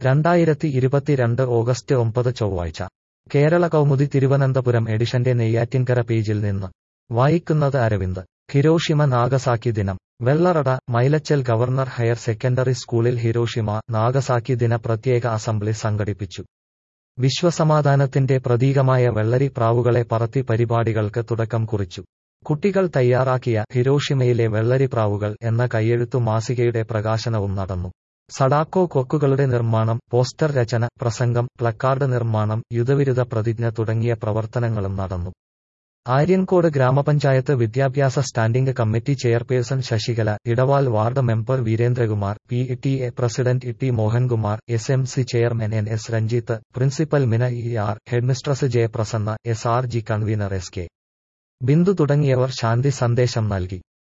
രണ്ടായിരത്തി ഇരുപത്തിരണ്ട് ഓഗസ്റ്റ് ഒമ്പത് ചൊവ്വാഴ്ച കേരള കൗമുദി തിരുവനന്തപുരം എഡിഷന്റെ നെയ്യാറ്റിൻകര പേജിൽ നിന്ന് വായിക്കുന്നത് അരവിന്ദ് ഹിരോഷിമ നാഗസാക്കി ദിനം Vellarada Mylachal governor higher secondary സ്കൂളിൽ ഹിരോഷിമ നാഗസാക്കി ദിന പ്രത്യേക അസംബ്ലി സംഘടിപ്പിച്ചു വിശ്വസമാധാനത്തിന്റെ പ്രതീകമായ വെള്ളരി പ്രാവുകളെ പറത്തി പരിപാടികൾക്ക് തുടക്കം കുറിച്ചു കുട്ടികൾ തയ്യാറാക്കിയ ഹിരോഷിമയിലെ വെള്ളരി പ്രാവുകൾ എന്ന കയ്യെഴുത്തു മാസികയുടെ പ്രകാശനവും നടന്നു സഡാക്കോ കൊക്കുകളുടെ നിർമ്മാണം പോസ്റ്റർ രചന പ്രസംഗം പ്ലക്കാർഡ് നിർമ്മാണം യുദ്ധവിരുദ്ധ പ്രതിജ്ഞ തുടങ്ങിയ പ്രവർത്തനങ്ങളും നടന്നു ആര്യൻകോട് ഗ്രാമപഞ്ചായത്ത് വിദ്യാഭ്യാസ standing committee chairperson Sasikala Edaval ward member Veerendrakumar P T A president T Mohankumar S M C chairman N S Ranjith principal Mina E R headmistress Jayaprasanna S R G convener S K Bindu തുടങ്ങിയവർ ശാന്തി സന്ദേശം നൽകി